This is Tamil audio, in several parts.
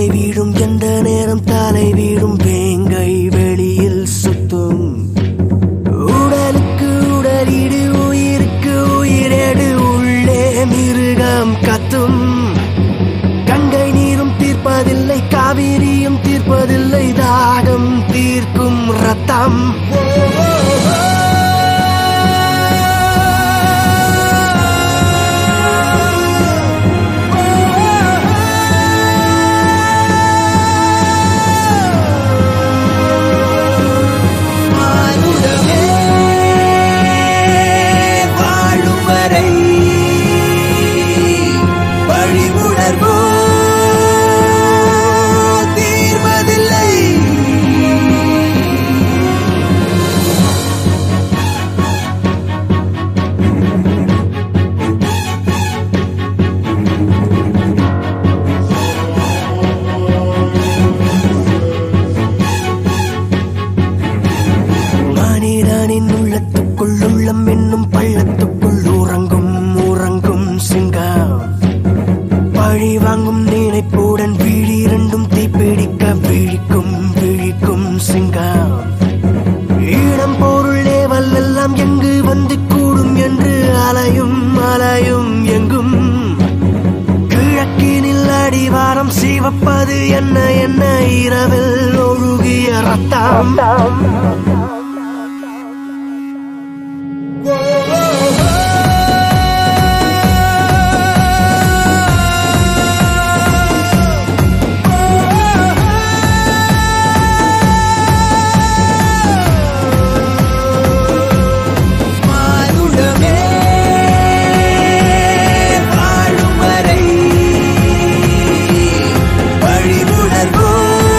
வீழும் எந்த நேரம் தலை வீழும் வேங்கை வெளியில் சுத்தும் உடலுக்கு உடலீடு உயிருக்கு உயிரேடு உள்ளே மிருகம் கத்தும் கங்கை நீரும் தீர்ப்பதில்லை காவிரியும் தீர்ப்பதில்லை தாகம் தீர்க்கும் ரத்தம் மானுடமே வாழும் வரை பழி உணர்வோ தீர்வதில்லை மனிதனின் உள்ளத்துக்குள் உள்ளம் என்னும் பள்ளத்துக்குள் உறங்கும் உறங்கும் சிங்கம் பழி வாங்கும் நினைப்புடன் விழி இரண்டும் தீப்பிடிக்க விழிக்கும் விழிக்கும் சிங்கம் இடம் பொருள் ஏவல் எல்லாம் எங்கு வந்து கூடும் என்று அலையும் அலையும் எங்கும் கிழக்கினில் அடிவாரம் சிவப்பது என்ன என்ன இரவில் ஒழுகிய ரத்தம் மானுடமே வாழும் வரை வழி உணர்வோ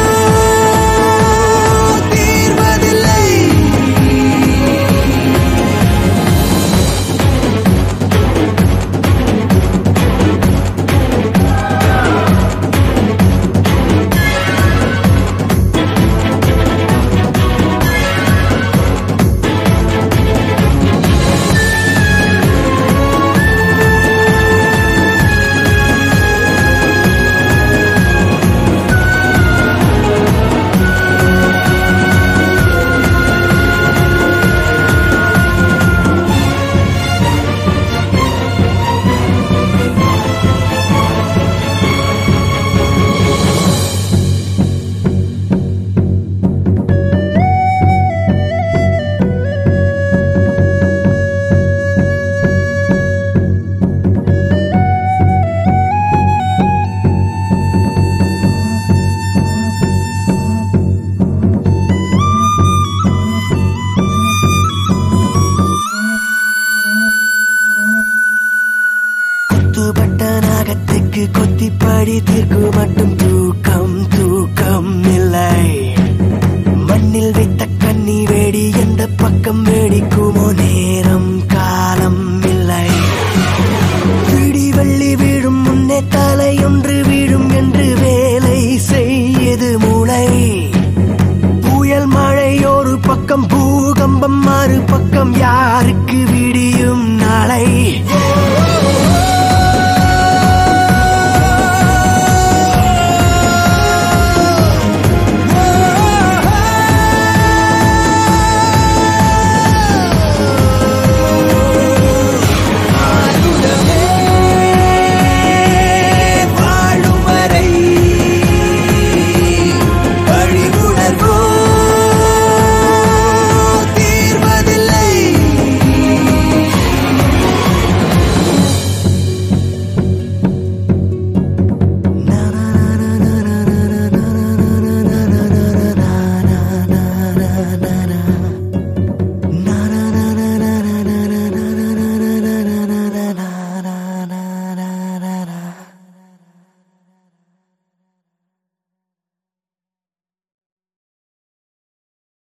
தீர்வதில்லை குத்துப்பட்ட நாகத்துக்கு கொத்திப்படி தீர்க்கு மட்டும்